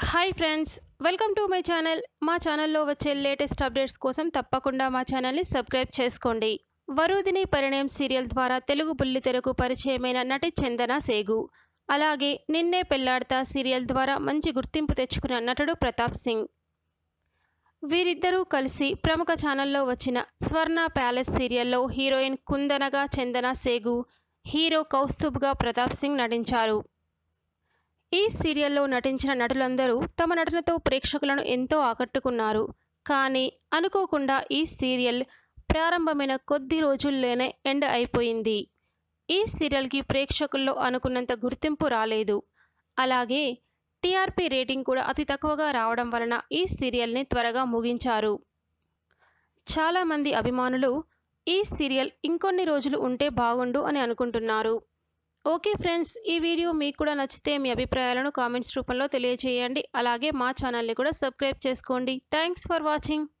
hi friends welcome to my channel మా ఛానల్లో వచ్చే లేటెస్ట్ అప్డేట్స్ కోసం తప్పకుండా మా ఛానల్ని సబ్స్క్రైబ్ చేసుకోండి వరుదిని పరిణయం సీరియల్ ద్వారా తెలుగు బుల్లితెరకు పరిచయమైన నటి చందన సేగు అలాగే నిన్నే పెళ్లాడతా సీరియల్ ద్వారా మంచి గుర్తింపు తెచ్చుకున్న నటుడు ప్రతాప్ సింగ్ వీరిద్దరూ కలిసి ప్రముఖ ఛానల్లో వచ్చిన స్వర్ణ ప్యాలెస్ సీరియల్లో హీరోయిన్ కుందనగా చందన సేగు హీరో కౌస్తుబ్గా ప్రతాప్ సింగ్ నటించారు ఈ సీరియల్లో నటించిన నటులందరూ తమ నటనతో ప్రేక్షకులను ఎంతో ఆకట్టుకున్నారు కానీ అనుకోకుండా ఈ సీరియల్ ప్రారంభమైన కొద్ది రోజుల్లోనే ఎండ్ అయిపోయింది ఈ సీరియల్కి ప్రేక్షకుల్లో అనుకున్నంత గుర్తింపు రాలేదు అలాగే టీఆర్పీ రేటింగ్ కూడా అతి తక్కువగా రావడం వలన ఈ సీరియల్ని త్వరగా ముగించారు చాలామంది అభిమానులు ఈ సీరియల్ ఇంకొన్ని రోజులు ఉంటే బాగుండు అని అనుకుంటున్నారు ఓకే ఫ్రెండ్స్ ఈ వీడియో మీకు కూడా నచ్చితే మీ అభిప్రాయాలను కామెంట్స్ రూపంలో తెలియజేయండి అలాగే మా ఛానల్ని కూడా సబ్స్క్రైబ్ చేసుకోండి థ్యాంక్స్ ఫర్ వాచింగ్